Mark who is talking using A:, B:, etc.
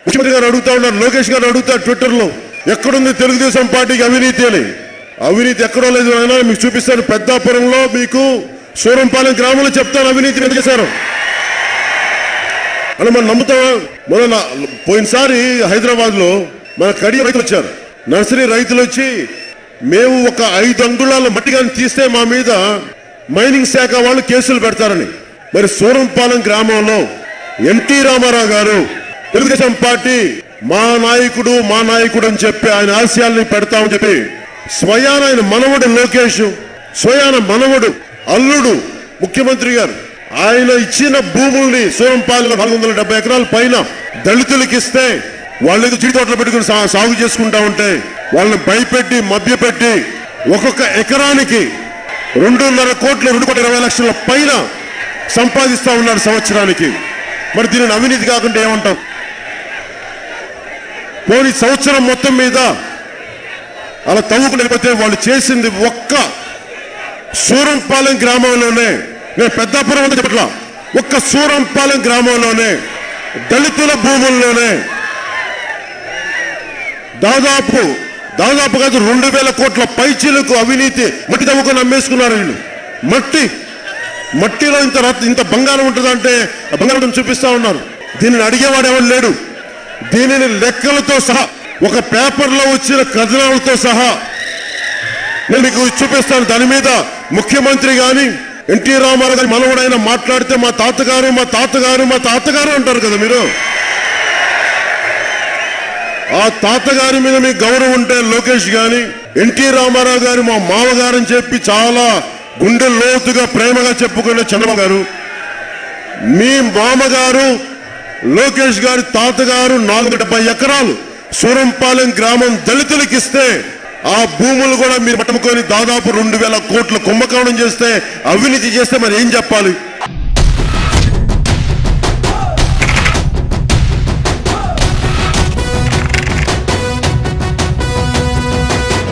A: ముఖ్యమంత్రి గారు అడుగుతా ఉన్నారు లోకేష్ గారు అడుగుతారు ట్విట్టర్ లో ఎక్కడుంది తెలుగుదేశం పార్టీకి అవినీతి అని అవినీతి ఎక్కడో లేదు అయినా మీకు చూపిస్తాను పెద్దాపురంలో మీకు సూరంపాలెం గ్రామంలో చెప్తాను అవినీతి ఎంత చేశారు అని మనం నమ్ముతామా మన నా- పోయినసారి హైదరాబాద్ లో మన కడియ రైతులు వచ్చారు నర్సరీ రైతులు వచ్చి మేము ఒక ఐదు అంగుళాల మట్టి కానీ తీస్తే మా మీద మైనింగ్ శాఖ వాళ్ళు కేసులు పెడతారని మరి సూరంపాలెం గ్రామంలో ఎన్టీ రామారావు గారు తెలుగుదేశం పార్టీ మా నాయకుడు మా నాయకుడు అని చెప్పి ఆయన ఆశయాల్ని పెడతామని చెప్పి స్వయాన ఆయన మనవడు లోకేష్ స్వయాన మనవడు అల్లుడు ముఖ్యమంత్రి గారు ఆయన ఇచ్చిన భూముల్ని సూరంపాలెంలో నాలుగు వందల డెబ్బై ఎకరాల పైన దళితులకు ఇస్తే వాళ్ళు ఏదో చిడి తోటలు పెట్టుకుని సా- సాగు చేసుకుంటా ఉంటే వాళ్ళని భయపెట్టి మభ్యపెట్టి ఒక్కొక్క ఎకరానికి రెండున్నర కోట్ల రెండు కోట్ల ఇరవై లక్షల పైన సంపాదిస్తా ఉన్నాడు సంవత్సరానికి మరి దీనిని అవినీతి కాకుండా ఏమంటాం పోనీ సంవత్సరం మొత్తం మీద అలా తవ్వుకుని వెళ్ళిపోతే వాళ్ళు చేసింది ఒక్క సూరంపాలెం గ్రామంలోనే నేను పెద్దాపురం అంతా చెప్పట్లా ఒక్క సూరంపాలెం గ్రామంలోనే దళితుల భూముల్లోనే దాదాపు దాదాపు కాదు రెండు వేల కోట్ల పైచీలకు అవినీతి మట్టి తవ్వుకొని అమ్మేసుకున్నారు వీళ్ళు మట్టి మట్టిలో ఇంత రత్- ఇంత బంగారం ఉంటుందంటే ఆ బంగారం చూపిస్తా ఉన్నారు దీనిని అడిగేవాడు ఎవరు లేడు దీనిని లెక్కలతో సహా ఒక పేపర్లో వచ్చిన కథనాలతో సహా నేను మీకు చూపిస్తాను దాని మీద ముఖ్యమంత్రి గాని ఎన్టీ రామారావు గారి మనవడైన మాట్లాడితే మా తాతగారు మా తాతగారు మా తాతగారు అంటారు కదా మీరు ఆ తాతగారి మీద మీకు గౌరవం ఉంటే లోకేష్ గాని ఎన్టీ రామారావు గారు మా మామగారు అని చెప్పి చాలా గుండె లోతుగా ప్రేమగా చెప్పుకునే చంద్రబాబు గారు మీ మామగారు లోకేష్ గారి తాతగారు నాలుగు డెబ్బై ఎకరాలు సూరంపాలెం గ్రామం దళితులకు ఇస్తే ఆ భూములు కూడా మీరు పట్టుకొని దాదాపు రెండు వేల కోట్ల కుంభకోణం చేస్తే అవినీతి చేస్తే మరి ఏం చెప్పాలి